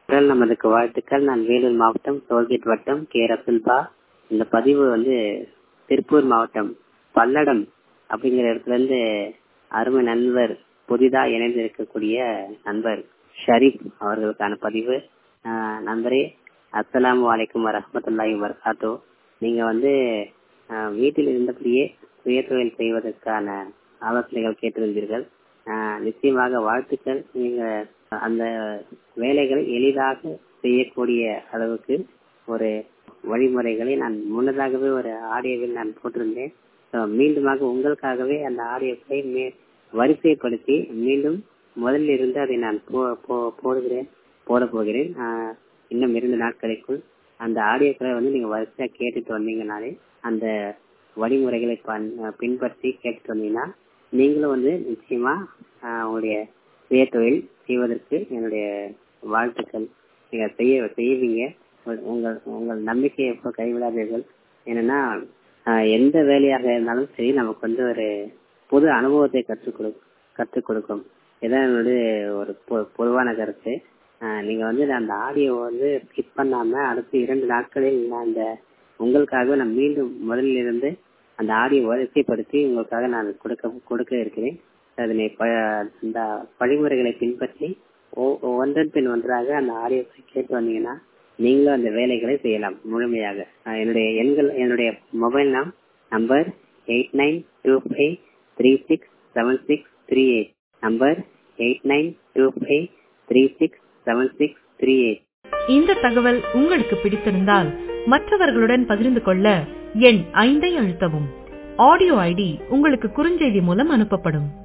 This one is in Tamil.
குரல் நமதுக்கு வாழ்த்துக்கள் நான் வேலூர் மாவட்டம் டோல்கேட் வட்டம் கே ரசுல்பா இந்த பதிவு வந்து திருப்பூர் மாவட்டம் பல்லடம் அப்படிங்கிற இடத்துல இருந்து அருமை நண்பர் புதிதா இணைந்திருக்கக்கூடிய நண்பர் ஷரீப் அவர்களுக்கான பதிவு ஆஹ் நண்பரே அஸ்ஸலாமு அலைக்கும் வரஹமத்துல்லாஹி வரகாத்தோ நீங்க வந்து ஆஹ் வீட்டில் இருந்தபடியே சுய தொழில் செய்வதற்கான ஆலோசனைகள் கேட்டிருந்தீர்கள் ஆஹ் நிச்சயமாக வாழ்த்துக்கள் நீங்க அந்த வேலைகளை எளிதாக செய்யக்கூடிய அளவுக்கு ஒரு வழிமுறைகளை நான் முன்னதாகவே ஒரு ஆடியோவில் நான் போட்டிருந்தேன் மீண்டுமாக உங்களுக்காகவே அந்த ஆடியோக்களை மே வரிசைப்படுத்தி மீண்டும் முதலில் இருந்து அதை நான் போடுகிறேன் போட போகிறேன் இன்னும் இரண்டு நாட்களுக்குள் அந்த ஆடியோக்களை வந்து நீங்க வரிசையா கேட்டுட்டு வந்தீங்கனாலே அந்த வழிமுறைகளை பின்பற்றி கேட்டுட்டு வந்தீங்கன்னா நீங்களும் வந்து நிச்சயமா உங்களுடைய சுய தொழில் செய்வதற்கு என்னுடைய வாழ்த்துக்கள் நீங்க செய்ய செய்வீங்க உங்கள் உங்கள் நம்பிக்கையை எப்போ கைவிடாதீர்கள் என்னன்னா எந்த வேலையாக இருந்தாலும் சரி நமக்கு வந்து ஒரு புது அனுபவத்தை கற்றுக் கொடு கற்றுக் கொடுக்கும் இதான் என்னுடைய ஒரு பொதுவான கருத்து நீங்க வந்து அந்த ஆடியோ வந்து ஸ்கிப் பண்ணாம அடுத்த இரண்டு நாட்களில் அந்த உங்களுக்காக நான் மீண்டும் முதலில் இருந்து அந்த ஆடியோ வரிசைப்படுத்தி உங்களுக்காக நான் கொடுக்க கொடுக்க இருக்கிறேன் அதனை அந்த வழிமுறைகளை பின்பற்றி ஒன்றன் பின் ஒன்றாக அந்த ஆடியோ கேட்டு வந்தீங்கன்னா நீங்களும் அந்த வேலைகளை செய்யலாம் முழுமையாக என்னுடைய எண்கள் என்னுடைய மொபைல் நாம் number eight nine two five three six seven six three eight number eight nine two five three six seven six three eight இந்த தகவல் உங்களுக்கு பிடித்திருந்தால் மற்றவர்களுடன் பகிர்ந்து கொள்ள எண் ஐந்தை அழுத்தவும் ஆடியோ ஐடி உங்களுக்கு குறுஞ்செய்தி மூலம் அனுப்பப்படும்